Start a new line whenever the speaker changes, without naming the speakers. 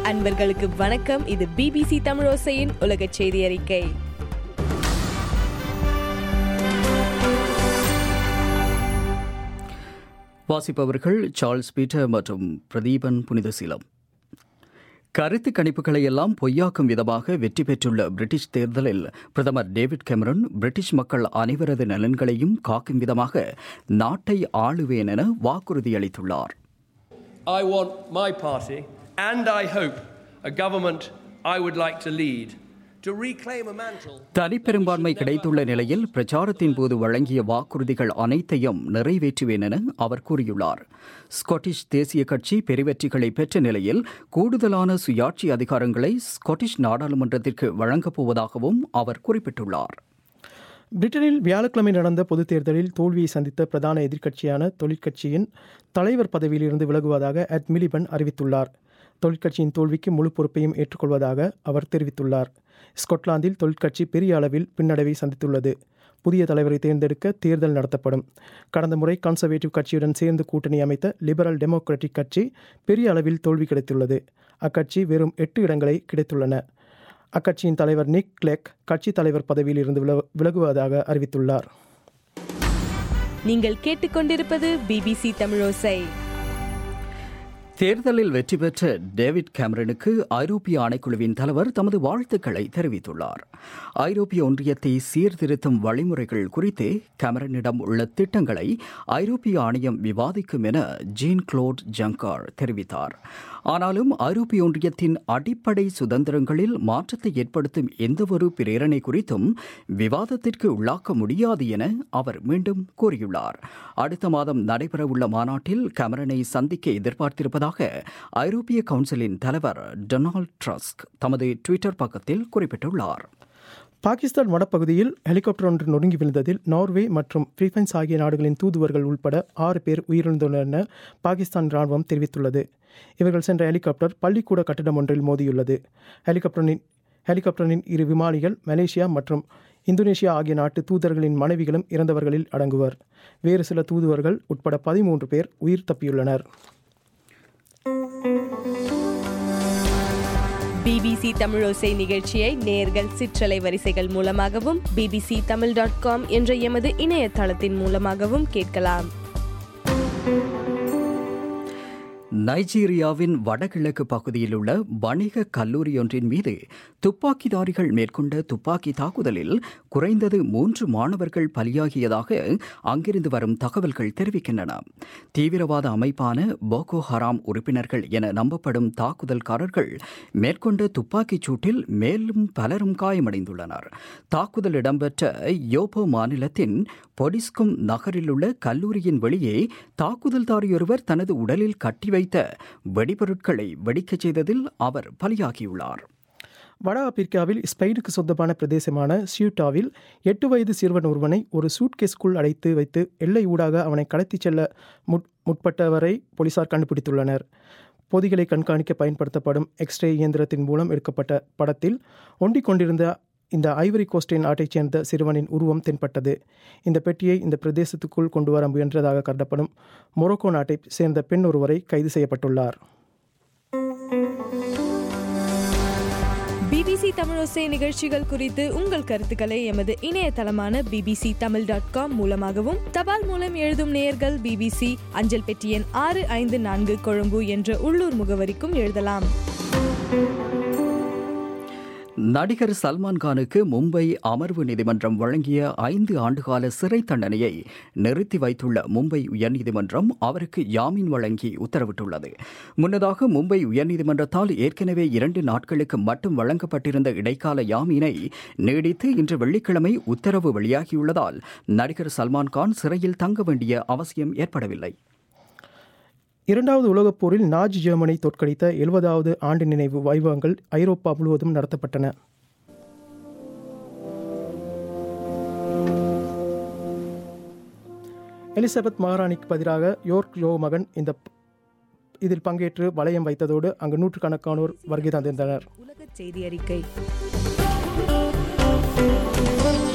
அன்பர்களுக்கு வணக்கம் இது பிபிசி தமிழோசையின் உலக செய்தி அறிக்கை
வாசிப்பவர்கள் சார்ல்ஸ் பீட்டர் மற்றும் பிரதீபன் புனிதசீலம் கருத்து கணிப்புகளை எல்லாம் பொய்யாக்கும் விதமாக வெற்றி பெற்றுள்ள பிரிட்டிஷ் தேர்தலில் பிரதமர் டேவிட் கெமரன் பிரிட்டிஷ் மக்கள் அனைவரது நலன்களையும் காக்கும் விதமாக நாட்டை ஆளுவேன் என வாக்குறுதி அளித்துள்ளார்
I want my party, and I hope a government I would like to lead, to reclaim a mantle.
தனிப்பெரும்பான்மை கிடைத்துள்ள நிலையில் பிரச்சாரத்தின் போது வழங்கிய வாக்குறுதிகள் அனைத்தையும் நிறைவேற்றுவேன் என அவர் கூறியுள்ளார் ஸ்காட்டிஷ் தேசிய கட்சி பெருவெற்றிகளை பெற்ற நிலையில் கூடுதலான சுயாட்சி அதிகாரங்களை ஸ்காட்டிஷ் நாடாளுமன்றத்திற்கு வழங்கப் போவதாகவும் அவர் குறிப்பிட்டுள்ளார்
பிரிட்டனில் வியாழக்கிழமை நடந்த பொதுத் தேர்தலில் தோல்வியை சந்தித்த பிரதான எதிர்க்கட்சியான தொழிற்கட்சியின் தலைவர் பதவியிலிருந்து விலகுவதாக எட் மிலிபன் அறிவித்துள்ளார் தொழிற்கட்சியின் தோல்விக்கு முழு பொறுப்பையும் ஏற்றுக்கொள்வதாக அவர் தெரிவித்துள்ளார் ஸ்கொட்லாந்தில் தொழிற்கட்சி பெரிய அளவில் பின்னடைவை சந்தித்துள்ளது புதிய தலைவரை தேர்ந்தெடுக்க தேர்தல் நடத்தப்படும் கடந்த முறை கன்சர்வேட்டிவ் கட்சியுடன் சேர்ந்து கூட்டணி அமைத்த லிபரல் டெமோக்ராட்டிக் கட்சி பெரிய அளவில் தோல்வி கிடைத்துள்ளது அக்கட்சி வெறும் எட்டு இடங்களை கிடைத்துள்ளன அக்கட்சியின் தலைவர் நிக் கிளெக் கட்சி தலைவர் பதவியில் இருந்து விலகுவதாக அறிவித்துள்ளார்
நீங்கள் கேட்டுக்கொண்டிருப்பது பிபிசி தமிழோசை
தேர்தலில் வெற்றி பெற்ற டேவிட் கேமரனுக்கு ஐரோப்பிய ஆணைக்குழுவின் தலைவர் தமது வாழ்த்துக்களை தெரிவித்துள்ளார் ஐரோப்பிய ஒன்றியத்தை சீர்திருத்தும் வழிமுறைகள் குறித்து கேமரனிடம் உள்ள திட்டங்களை ஐரோப்பிய ஆணையம் விவாதிக்கும் என ஜீன் குளோட் ஜங்கார் தெரிவித்தார் ஆனாலும் ஐரோப்பிய ஒன்றியத்தின் அடிப்படை சுதந்திரங்களில் மாற்றத்தை ஏற்படுத்தும் எந்தவொரு பிரேரணை குறித்தும் விவாதத்திற்கு உள்ளாக்க முடியாது என அவர் மீண்டும் கூறியுள்ளார் அடுத்த மாதம் நடைபெறவுள்ள மாநாட்டில் கேமரனை சந்திக்க எதிர்பார்த்திருப்பதாக ஐரோப்பிய கவுன்சிலின் தலைவர் டொனால்ட் ட்ரஸ்க் தமது ட்விட்டர் பக்கத்தில் குறிப்பிட்டுள்ளார்
பாகிஸ்தான் வடப்பகுதியில் ஹெலிகாப்டர் ஒன்று நொறுங்கி விழுந்ததில் நார்வே மற்றும் பிலிப்பைன்ஸ் ஆகிய நாடுகளின் தூதுவர்கள் உட்பட ஆறு பேர் உயிரிழந்துள்ளனர் என பாகிஸ்தான் ராணுவம் தெரிவித்துள்ளது இவர்கள் சென்ற ஹெலிகாப்டர் பள்ளிக்கூட கட்டிடம் ஒன்றில் மோதியுள்ளது ஹெலிகாப்டரின் ஹெலிகாப்டரின் இரு விமானிகள் மலேசியா மற்றும் இந்தோனேஷியா ஆகிய நாட்டு தூதர்களின் மனைவிகளும் இறந்தவர்களில் அடங்குவர் வேறு சில தூதுவர்கள் உட்பட பதிமூன்று பேர் உயிர் தப்பியுள்ளனர்
பிபிசி தமிழோசை நிகழ்ச்சியை நேர்கள் சிற்றலை வரிசைகள் மூலமாகவும் பிபிசி தமிழ் டாட் காம் என்ற எமது இணையதளத்தின் மூலமாகவும் கேட்கலாம்
நைஜீரியாவின் வடகிழக்கு பகுதியில் உள்ள வணிக கல்லூரியொன்றின் மீது துப்பாக்கிதாரிகள் மேற்கொண்ட துப்பாக்கி தாக்குதலில் குறைந்தது மூன்று மாணவர்கள் பலியாகியதாக அங்கிருந்து வரும் தகவல்கள் தெரிவிக்கின்றன தீவிரவாத அமைப்பான போகோ ஹராம் உறுப்பினர்கள் என நம்பப்படும் தாக்குதல்காரர்கள் மேற்கொண்ட துப்பாக்கிச் சூட்டில் மேலும் பலரும் காயமடைந்துள்ளனர் தாக்குதல் இடம்பெற்ற யோபோ மாநிலத்தின் பொடிஸ்கும் நகரில் உள்ள கல்லூரியின் வெளியே தாக்குதல்தாரியொருவர் தனது உடலில் கட்டி வைத்த வெடிபொருட்களை வெடிக்கச் செய்ததில் அவர் பலியாகியுள்ளார்
வட ஆப்பிரிக்காவில் ஸ்பெயினுக்கு சொந்தமான பிரதேசமான சியூட்டாவில் எட்டு வயது சிறுவன் ஒருவனை ஒரு சூட்கேஸ்குள் அடைத்து வைத்து எல்லை ஊடாக அவனை கடத்திச் செல்ல முட் முற்பட்டவரை போலீசார் கண்டுபிடித்துள்ளனர் பொதிகளை கண்காணிக்க பயன்படுத்தப்படும் எக்ஸ்ரே இயந்திரத்தின் மூலம் எடுக்கப்பட்ட படத்தில் ஒண்டிக் கொண்டிருந்த இந்த ஐவரி கோஸ்டின் நாட்டைச் சேர்ந்த சிறுவனின் உருவம் தென்பட்டது இந்த பெட்டியை இந்த பிரதேசத்துக்குள் கொண்டு வர முயன்றதாக கருதப்படும் மொரோக்கோ நாட்டைச் சேர்ந்த பெண் ஒருவரை கைது செய்யப்பட்டுள்ளார்
பிபிசி தமிழோசை நிகழ்ச்சிகள் குறித்து உங்கள் கருத்துக்களை எமது இணையதளமான பிபிசி தமிழ் டாட் காம் மூலமாகவும் தபால் மூலம் எழுதும் நேயர்கள் பிபிசி அஞ்சல் பெட்டி எண் ஆறு ஐந்து நான்கு கொழும்பு என்ற உள்ளூர் முகவரிக்கும் எழுதலாம்
நடிகர் சல்மான் கானுக்கு மும்பை அமர்வு நீதிமன்றம் வழங்கிய ஐந்து ஆண்டுகால சிறை தண்டனையை நிறுத்தி வைத்துள்ள மும்பை உயர்நீதிமன்றம் அவருக்கு ஜாமீன் வழங்கி உத்தரவிட்டுள்ளது முன்னதாக மும்பை உயர்நீதிமன்றத்தால் ஏற்கனவே இரண்டு நாட்களுக்கு மட்டும் வழங்கப்பட்டிருந்த இடைக்கால ஜாமீனை நீடித்து இன்று வெள்ளிக்கிழமை உத்தரவு வெளியாகியுள்ளதால் நடிகர் சல்மான் கான் சிறையில் தங்க வேண்டிய அவசியம் ஏற்படவில்லை
இரண்டாவது உலகப் போரில் நாஜி ஜெர்மனை தோற்கடித்த எழுபதாவது ஆண்டு நினைவு வைபவங்கள் ஐரோப்பா முழுவதும் நடத்தப்பட்டன எலிசபெத் மகாராணிக்கு பதிலாக யோர்க் ஜோ மகன் இந்த இதில் பங்கேற்று வளையம் வைத்ததோடு அங்கு நூற்றுக்கணக்கானோர் வருகை தந்திருந்தனர்
உலக செய்தி அறிக்கை